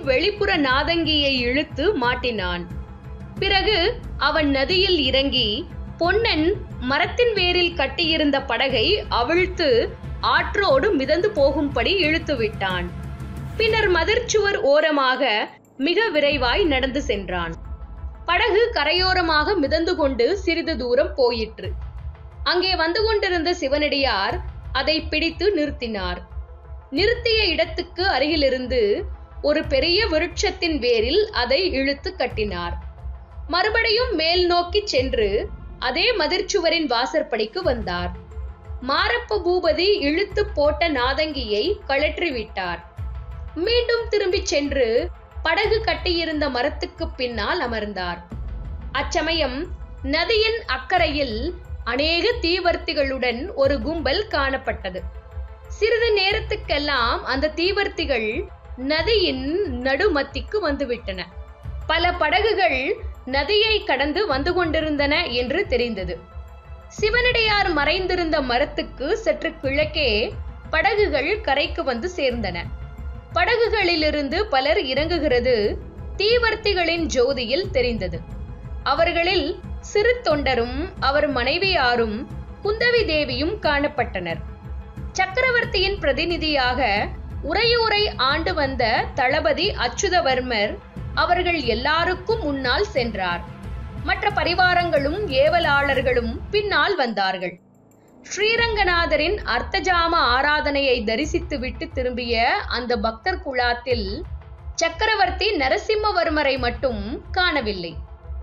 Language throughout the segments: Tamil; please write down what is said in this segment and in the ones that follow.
வெளிப்புற நாதங்கியை இழுத்து மாட்டினான் பிறகு அவன் நதியில் இறங்கி பொன்னன் மரத்தின் வேரில் கட்டியிருந்த படகை அவிழ்த்து ஆற்றோடு மிதந்து போகும்படி இழுத்து விட்டான் பின்னர் மதிர்ச்சுவர் ஓரமாக மிக விரைவாய் நடந்து சென்றான் படகு கரையோரமாக மிதந்து கொண்டு சிறிது தூரம் போயிற்று அங்கே வந்து கொண்டிருந்த சிவனடியார் அதை பிடித்து நிறுத்தினார் நிறுத்திய இடத்துக்கு அருகிலிருந்து ஒரு பெரிய விருட்சத்தின் வேரில் அதை இழுத்து கட்டினார் மறுபடியும் மேல் நோக்கி சென்று அதே மதிர்ச்சுவரின் வாசற்படிக்கு வந்தார் மாரப்ப பூபதி இழுத்து போட்ட நாதங்கியை கழற்றி விட்டார் மீண்டும் திரும்பிச் சென்று படகு கட்டியிருந்த மரத்துக்கு பின்னால் அமர்ந்தார் அச்சமயம் நதியின் அக்கறையில் அநேக தீவர்த்திகளுடன் ஒரு கும்பல் காணப்பட்டது சிறிது நேரத்துக்கெல்லாம் அந்த தீவர்த்திகள் நதியின் நடுமத்திக்கு வந்துவிட்டன பல படகுகள் நதியை கடந்து வந்து கொண்டிருந்தன என்று தெரிந்தது சிவனடியார் மறைந்திருந்த மரத்துக்கு சற்று கிழக்கே படகுகள் கரைக்கு வந்து சேர்ந்தன படகுகளிலிருந்து பலர் இறங்குகிறது தீவர்த்திகளின் ஜோதியில் தெரிந்தது அவர்களில் சிறு தொண்டரும் அவர் மனைவியாரும் குந்தவி தேவியும் காணப்பட்டனர் சக்கரவர்த்தியின் பிரதிநிதியாக உரையூரை ஆண்டு வந்த தளபதி அச்சுதவர்மர் அவர்கள் எல்லாருக்கும் முன்னால் சென்றார் மற்ற பரிவாரங்களும் ஏவலாளர்களும் பின்னால் வந்தார்கள் ஸ்ரீரங்கநாதரின் அர்த்தஜாம ஆராதனையை தரிசித்துவிட்டு திரும்பிய அந்த பக்தர் குழாத்தில் சக்கரவர்த்தி நரசிம்மவர்மரை மட்டும் காணவில்லை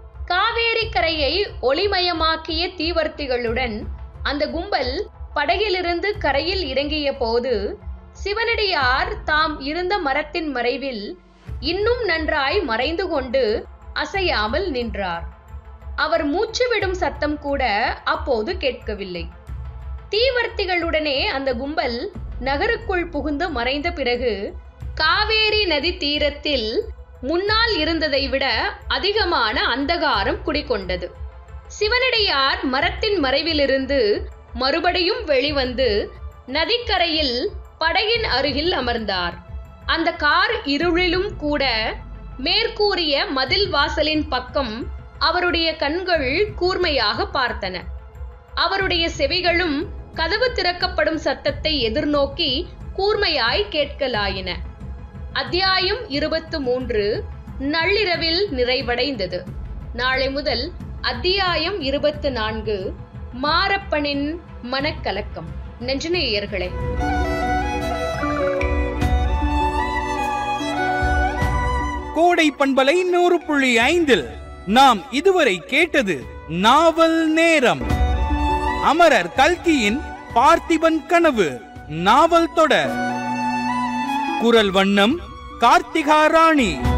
காவேரி கரையை ஒளிமயமாக்கிய தீவர்த்திகளுடன் அந்த கும்பல் படகிலிருந்து கரையில் இறங்கிய போது சிவனடியார் தாம் இருந்த மரத்தின் மறைவில் இன்னும் நன்றாய் மறைந்து கொண்டு அசையாமல் நின்றார் அவர் மூச்சு விடும் சத்தம் கூட அப்போது கேட்கவில்லை தீவர்த்திகளுடனே அந்த கும்பல் நகருக்குள் புகுந்து மறைந்த பிறகு காவேரி நதி தீரத்தில் முன்னால் இருந்ததை விட அதிகமான அந்தகாரம் குடிகொண்டது சிவனடியார் மரத்தின் மறைவிலிருந்து மறுபடியும் வெளிவந்து நதிக்கரையில் படகின் அருகில் அமர்ந்தார் அந்த கார் இருளிலும் கூட மேற்கூறிய மதில் வாசலின் பக்கம் அவருடைய கண்கள் கூர்மையாக பார்த்தன அவருடைய செவிகளும் கதவு திறக்கப்படும் சத்தத்தை எதிர்நோக்கி கூர்மையாய் கேட்கலாயின அத்தியாயம் இருபத்து மூன்று நள்ளிரவில் நிறைவடைந்தது நாளை முதல் அத்தியாயம் இருபத்து நான்கு மாரப்பனின் மனக்கலக்கம் நெஞ்சநேயர்களே கோடை பண்பலை நூறு புள்ளி ஐந்தில் நாம் இதுவரை கேட்டது நாவல் நேரம் அமரர் கல்கியின் பார்த்திபன் கனவு நாவல் தொடர் குரல் வண்ணம் கார்த்திகா ராணி